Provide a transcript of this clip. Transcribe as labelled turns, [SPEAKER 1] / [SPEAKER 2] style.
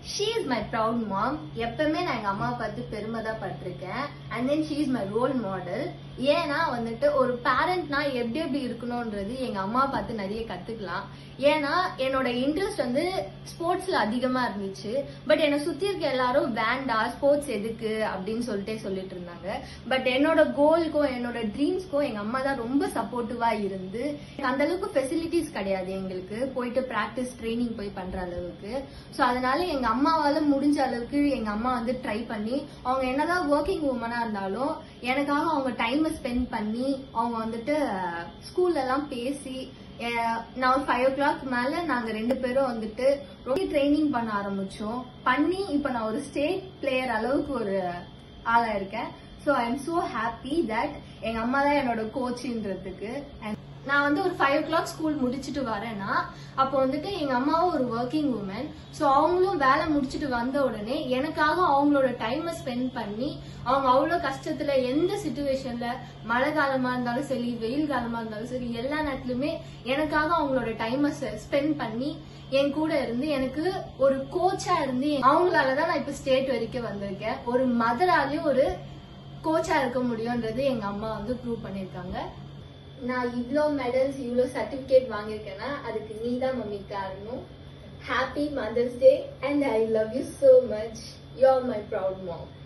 [SPEAKER 1] she is my proud mom எப்பவுமே நான் எங்க அம்மாவை பார்த்து பெருமை தான் பட்டிருக்கேன் and then she is my role model ஏன்னா வந்துட்டு ஒரு பேரண்ட்னா எப்படி எப்படி இருக்கணும்ன்றது எங்க அம்மா பார்த்து நிறைய கத்துக்கலாம் ஏன்னா என்னோட இன்ட்ரெஸ்ட் வந்து ஸ்போர்ட்ஸ்ல அதிகமா இருந்துச்சு பட் என்னை சுத்தி இருக்க எல்லாரும் வேண்டா ஸ்போர்ட்ஸ் எதுக்கு அப்படின்னு சொல்லிட்டே சொல்லிட்டு இருந்தாங்க பட் என்னோட கோலுக்கும் என்னோட ட்ரீம்ஸ்க்கும் எங்க அம்மா தான் ரொம்ப சப்போர்ட்டிவா இருந்து அந்த அளவுக்கு ஃபெசிலிட்டிஸ் கிடையாது எங்களுக்கு போயிட்டு பிராக்டிஸ் ட்ரைனிங் போய் பண்ற அளவுக்கு ஸோ அதனால எங்க அம்மாவால முடிஞ்ச அளவுக்கு எங்க அம்மா வந்து ட்ரை பண்ணி அவங்க என்னதான் ஒர்க்கிங் உமனா இருந்தாலும் எனக்காக அவங்க டைமை ஸ்பெண்ட் பண்ணி அவங்க வந்துட்டு ஸ்கூல்ல எல்லாம் பேசி அஹ், நான் ஒரு ஃபைவ் ஓ கிளாக் மேல நாங்க ரெண்டு பேரும் வந்துட்டு ரொம்ப ட்ரைனிங் பண்ண ஆரம்பிச்சோம் பண்ணி இப்ப நான் ஒரு ஸ்டேட் பிளேயர் அளவுக்கு ஒரு ஆளா இருக்கேன் so I am so happy that எங்க அம்மா தான் என்னோட கோச்சுன்றதுக்கு And நான் வந்து ஒரு ஃபைவ் ஓ கிளாக் ஸ்கூல் முடிச்சுட்டு வரேன்னா அப்போ வந்துட்டு எங்க அம்மாவும் ஒரு ஒர்க்கிங் உமன் ஸோ அவங்களும் வேலை முடிச்சுட்டு வந்த உடனே எனக்காக அவங்களோட டைமை ஸ்பெண்ட் பண்ணி அவங்க அவ்வளோ கஷ்டத்துல எந்த சுச்சுவேஷன்ல மழை காலமா இருந்தாலும் சரி வெயில் காலமா இருந்தாலும் சரி எல்லா நேரத்துலயுமே எனக்காக அவங்களோட டைமை ஸ்பெண்ட் பண்ணி என் கூட இருந்து எனக்கு ஒரு கோச்சா இருந்து அவங்களாலதான் நான் இப்ப ஸ்டேட் வரைக்கும் வந்திருக்கேன் ஒரு மதராலையும் ஒரு கோச்சா இருக்க முடியும்ன்றது எங்க அம்மா வந்து ப்ரூவ் பண்ணிருக்காங்க நான் இவ்ளோ மெடல்ஸ் இவ்ளோ சர்டிபிகேட் வாங்கியிருக்கேன்னா அதுக்கு நீ தான் மம்மி காரணம் happy Mother's Day and I love you so much you are my proud mom